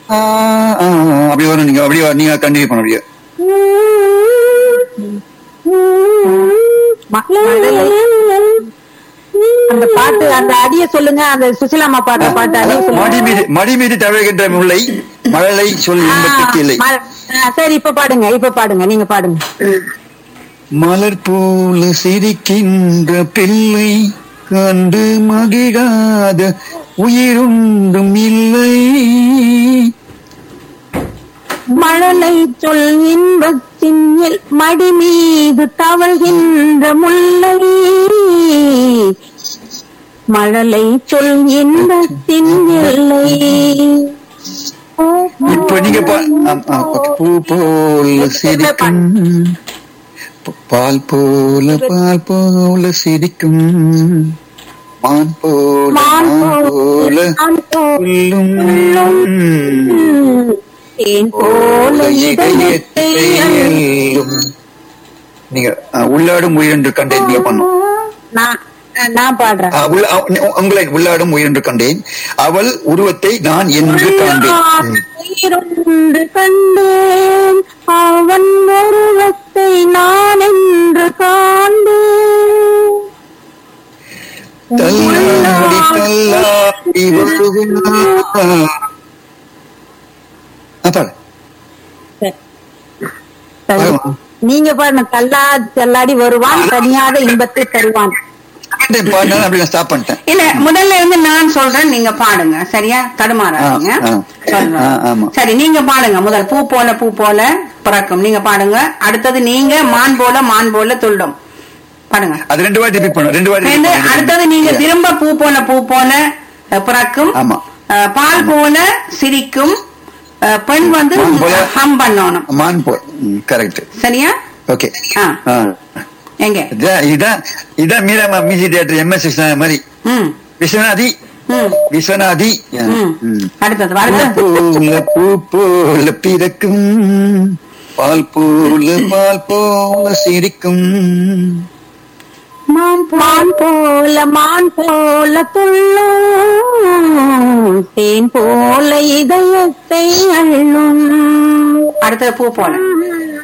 ஆ, ஆ, அப்படி வரும் நீங்க அப்படியே வரும். நீங்க கண்டினியூ பண்ண அப்படியே ம- மழலை. அந்த பாட்டு அந்த அடிய சொல்லுங்க அந்த சுசிலாமா பாடுற பாட்டு அடிய மடி சொல்லுங்க மீது மடி மீது தவழ்கின்ற முல்லை மழலை சொல் இன்பத்துக்கு இல்லை ஆ, ம- ஆ, சரி இப்ப பாடுங்க இப்ப பாடுங்க நீங்க பாடுங்க மலர் போல சிரிக்கின்ற பிள்ளை கண்டு மகிழாத உயிருண்டும் இல்லை மழலை சொல் இன்பத்தின் எல்- மடி மீது தவழ்கின்ற முல்லை மழலை சொல் இன்பத்தின் எல்லை இப்ப நீங்க பா- ஆம், ஆ, பூ போல சிரிக்கும் ப- பால் போல பால் போல சிரிக்கும் மான் போல மான் மான் போல மான் போல உள்ளும் தேன் போல இதயத்தை எல்லும். நீங்க ஆ, உள்ளாடும் உயிரென்று கண்டேன் நீங்க பண்ணும் நான் நான் பாடுறேன் ஆ, உள்ள- ஆ, உங்களை உள்ளாடும் உயிரென்று கண்டேன் அவள் உருவத்தை நான் என்று காண்பேன் ம். உயிரொன்று கண்டேன் அவன் உருவத்தை நான் என்று காண்பேன் தள்ளாடி தள்ளாடி வருகிறார். ஆ, பாடு. பாடுமா. நீங்க பாருங்க தள்ளா தள்ளாடி வருவான் தனியாத இன்பத்தை தருவான் second time பாடினாலும் அப்படி நான் ஸ்டாப் பண்ணிட்டேன் இல்ல முதல்ல இருந்து நான் சொல்றேன் நீங்க பாடுங்க சரியா தடுமாறாதீங்க ஆ, ஆ. சொல்றேன். ஆ, ஆமா. சரி நீங்க பாடுங்க முதல் பூ போல பூ போல பிறக்கும் நீங்க பாடுங்க அடுத்தது நீங்க மான் போல மான் போல துள்ளும் பாடுங்க அது ரெண்டு வாட்டி ரிப்பீட் பண்ணும் ரெண்டு வாட்டி repeat ரெண்டு- பண்ணு. அடுத்தது நீங்க திரும்ப பூ போல பூ போல அஹ், பிறக்கும் ஆமா. அஹ், பால் போல சிரிக்கும் அஹ், பெண் வந்து மான் போல- ஹம் பண்ணணும் மான் போ கரெக்ட் சரியா ஓகே ஆ. எங்க இதான் இதான் இதான் Meera music theatre M S மாதிரி ம் விஸ்வநாதி ம் விஸ்வநாதி ம் ம். அடுத்தது பூ அடுத்தது போல பூ போல பிறக்கும் பால் போல பால் போல சிரிக்கும் மான் மான் போல மான் போல துள்ளும் தேன் போல இதயத்தை அள்ளும் அடுத்தது பூ போல